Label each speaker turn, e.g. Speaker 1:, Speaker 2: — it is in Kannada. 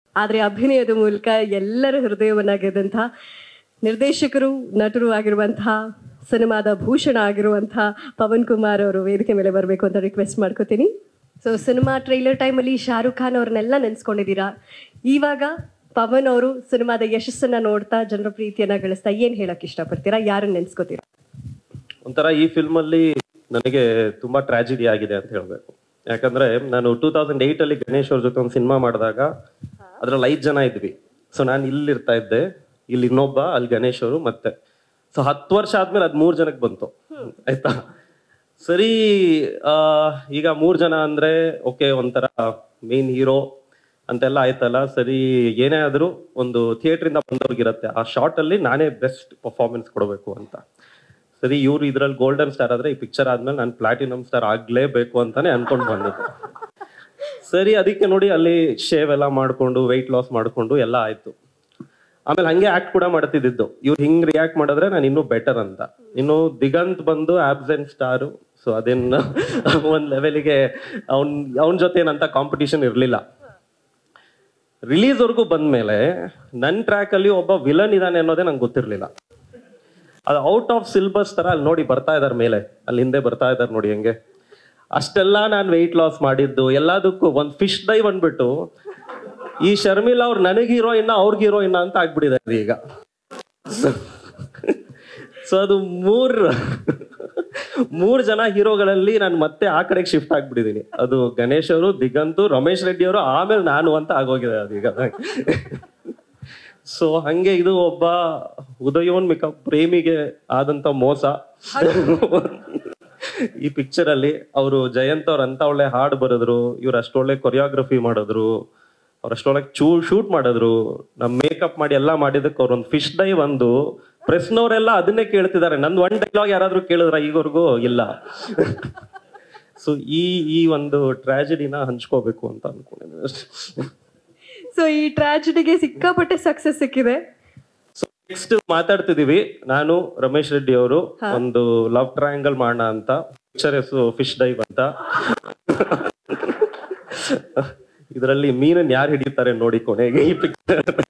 Speaker 1: ಆದರೆ ಅಭಿನಯದ ಮೂಲಕ ಎಲ್ಲರ ಹೃದಯವನ್ನ ಗೆದ್ದಂತಹ ನಿರ್ದೇಶಕರು ನಟರು ಆಗಿರುವಂತಹ ಸಿನಿಮಾದ ಭೂಷಣ ಆಗಿರುವಂತಹ ಪವನ್ ಕುಮಾರ್ ಅವರು ವೇದಿಕೆ ಮೇಲೆ ಬರಬೇಕು ಅಂತ ರಿಕ್ವೆಸ್ಟ್ ಮಾಡ್ಕೋತೀನಿ ಸೊ ಸಿನಿಮಾ ಟ್ರೈಲರ್ ಟೈಮಲ್ಲಿ ಶಾರುಖ್ ಖಾನ್ ಅವ್ರನ್ನೆಲ್ಲ ನೆನೆಸ್ಕೊಂಡಿದ್ದೀರಾ ಇವಾಗ ಪವನ್ ಅವರು ಸಿನಿಮಾದ ಯಶಸ್ಸನ್ನ ನೋಡ್ತಾ ಜನರ ಪ್ರೀತಿಯನ್ನ ಗಳಿಸ್ತಾ ಏನ್ ಹೇಳಕ್ ಇಷ್ಟಪಡ್ತೀರಾ ಯಾರನ್ನ ನೆನ್ಸ್ಕೋತೀರಾ
Speaker 2: ಒಂಥರ ಈ ಫಿಲ್ಮ್ ಅಲ್ಲಿ ನನಗೆ ತುಂಬಾ ಟ್ರಾಜಿಡಿ ಆಗಿದೆ ಅಂತ ಹೇಳ್ಬೇಕು ಯಾಕಂದ್ರೆ ನಾನು ಟೂ ತೌಸಂಡ್ ಏಟ್ ಅಲ್ಲಿ ಗಣೇಶ್ ಅವ್ರ ಜೊತೆ ಒಂದು ಸಿನಿಮಾ ಮಾಡಿದಾಗ ಅದ್ರಲ್ಲಿ ಐದ್ ಜನ ಇದ್ವಿ ಸೊ ನಾನು ಇಲ್ಲಿ ಇರ್ತಾ ಇದ್ದೆ ಇಲ್ಲಿ ಇನ್ನೊಬ್ಬ ಅಲ್ಲಿ ಗಣೇಶ್ ಅವರು ಮತ್ತೆ ಸೊ ಹತ್ತು ವರ್ಷ ಆದ್ಮೇಲೆ ಅದ್ ಮೂರ್ ಜನಕ್ಕೆ ಬಂತು ಆಯ್ತಾ ಸರಿ ಆ, ಈಗ ಮೂರ್ ಜನ ಅಂದ್ರೆ ಓಕೆ ಒಂಥರ ಮೇನ್ ಹೀರೋ ಅಂತೆಲ್ಲ ಆಯ್ತಲ್ಲ ಸರಿ ಏನೇ ಆದ್ರೂ ಒಂದು ಥಿಯೇಟರ್ ಇಂದ ಬಂದವ್ರಿಗಿರತ್ತೆ ಆ ಶಾರ್ಟ್ ಅಲ್ಲಿ ನಾನೇ ಬೆಸ್ಟ್ ಪರ್ಫಾರ್ಮೆನ್ಸ್ ಕೊಡಬೇಕು ಅಂತ ಸರಿ ಇವ್ರು ಇದ್ರಲ್ಲಿ ಗೋಲ್ಡನ್ ಸ್ಟಾರ್ ಆದ್ರೆ ಈ ಪಿಕ್ಚರ್ ಆದ್ಮೇಲೆ ನಾನು ಪ್ಲಾಟಿನಮ್ ಸ್ಟಾರ್ ಆಗ್ಲೇಬೇಕು ಅಂತಾನೆ ಅನ್ಕೊಂಡ್ ಬಂದಿದ್ದೆ ಸರಿ ಅದಕ್ಕೆ ನೋಡಿ ಅಲ್ಲಿ ಶೇವ್ ಎಲ್ಲ ಮಾಡ್ಕೊಂಡು ವೆಯ್ಟ್ ಲಾಸ್ ಮಾಡ್ಕೊಂಡು ಎಲ್ಲ ಆಯ್ತು ಆಮೇಲೆ ಹಂಗೆ ಆಕ್ಟ್ ಕೂಡ ಮಾಡ್ತಿದ್ದು ಇವ್ರು ಹಿಂಗ್ ರಿಯಾಕ್ಟ್ ಮಾಡಿದ್ರೆ ನಾನು ಇನ್ನೂ ಬೆಟರ್ ಅಂತ ಇನ್ನು ದಿಗಂತ್ ಬಂದು ಆಬ್ಸೆಂಟ್ ಸ್ಟಾರು ಸೊ ಅದೇನು ಒಂದ್ ಲೆವೆಲ್ಗೆ ಅವ್ನ್ ಅವನ ಜೊತೆ ಏನಂತ ಕಾಂಪಿಟಿಷನ್ ಇರ್ಲಿಲ್ಲ ರಿಲೀಸ್ ವರ್ಗೂ ಬಂದ್ಮೇಲೆ ನನ್ನ ಟ್ರ್ಯಾಕ್ ಅಲ್ಲಿ ಒಬ್ಬ ವಿಲನ್ ಇದಾನೆ ಅನ್ನೋದೇ ನಂಗೆ ಗೊತ್ತಿರ್ಲಿಲ್ಲ ಅದು ಔಟ್ ಆಫ್ ಸಿಲ್ಬಸ್ ತರ ಅಲ್ಲಿ ನೋಡಿ ಬರ್ತಾ ಇದಾರೆ ಮೇಲೆ ಅಲ್ಲಿ ಹಿಂದೆ ಬರ್ತಾ ಇದಾರೆ ನೋಡಿ ಹೆಂಗೆ ಅಷ್ಟೆಲ್ಲ ನಾನು ವೆಯ್ಟ್ ಲಾಸ್ ಮಾಡಿದ್ದು ಎಲ್ಲದಕ್ಕೂ ಒಂದ್ ಫಿಶ್ ಡೈ ಬಂದ್ಬಿಟ್ಟು ಈ ಶರ್ಮಿಳಾ ಅವ್ರು ನನಗೆ ಹೀರೋಯಿನ್ನ ಅವ್ರಿಗೆ ಹೀರೋಯಿನ್ನ ಅಂತ ಆಗ್ಬಿಟ್ಟಿದ್ದಾರೆ ಈಗ ಸೊ ಅದು ಮೂರ್ ಮೂರ್ ಜನ ಹೀರೋಗಳಲ್ಲಿ ನಾನು ಮತ್ತೆ ಆ ಕಡೆಗೆ ಶಿಫ್ಟ್ ಆಗ್ಬಿಟ್ಟಿದೀನಿ ಅದು ಗಣೇಶ್ ಅವರು ದಿಗಂತು ರಮೇಶ್ ರೆಡ್ಡಿ ಅವರು ಆಮೇಲೆ ನಾನು ಅಂತ ಆಗೋಗಿದೆ ಅದೀಗ ಸೊ ಹಂಗೆ ಇದು ಒಬ್ಬ ಉದಯೋನ್ಮಿಕ ಪ್ರೇಮಿಗೆ ಆದಂತ ಮೋಸ ಈ ಪಿಕ್ಚರ್ ಅಲ್ಲಿ ಅವರು ಜಯಂತ್ ಅವ್ರ ಅಂತ ಒಳ್ಳೆ ಹಾಡು ಬರೆದ್ರು ಇವ್ರು ಅಷ್ಟೊಳ್ಳೆ ಕೊರಿಯೋಗ್ರಫಿ ಮಾಡಿದ್ರು ಅವ್ರು ಅಷ್ಟೊಳ್ಳೆ ಚೂ ಶೂಟ್ ಮಾಡಿದ್ರು ನಮ್ ಮೇಕಪ್ ಮಾಡಿ ಎಲ್ಲ ಮಾಡಿದಕ್ಕೆ ಅವ್ರ ಒಂದು ಫಿಶ್ ಡೈ ಒಂದು ಪ್ರೆಸ್ನವರೆಲ್ಲ ಅದನ್ನೇ ಕೇಳ್ತಿದ್ದಾರೆ ನಂದು ಒನ್ ಡೈಲಾಗ್ ಯಾರಾದ್ರೂ ಕೇಳಿದ್ರ ಈಗವರೆಗೂ ಇಲ್ಲ ಸೊ ಈ ಈ ಒಂದು ಟ್ರಾಜಿಡಿನ ಹಂಚ್ಕೋಬೇಕು ಅಂತ ಅನ್ಕೊಂಡಿದ್ದೀನಿ ಅಷ್ಟೇ
Speaker 1: ಸೊ ಈ ಟ್ರಾಜಿಡಿಗೆ ಸಿಕ್ಕಾಪಟ್ಟೆ ಸಕ್ಸಸ್ ಸಿಕ್ಕಿದೆ
Speaker 2: ನೆಕ್ಸ್ಟ್ ಮಾತಾಡ್ತಿದೀವಿ ನಾನು ರಮೇಶ್ ರೆಡ್ಡಿ ಅವರು ಒಂದು ಲವ್ ಟ್ರಯಾಂಗಲ್ ಮಾಡೋಣ ಅಂತ ಪಿಕ್ಚರ್ ಹೆಸರು ಫಿಶ್ ಡೈವ್ ಅಂತ ಇದರಲ್ಲಿ ಮೀನನ್ ಯಾರು ಹಿಡಿತಾರೆ ನೋಡಿ ಕೊನೆಗೆ ಈ ಪಿಕ್ಚರ್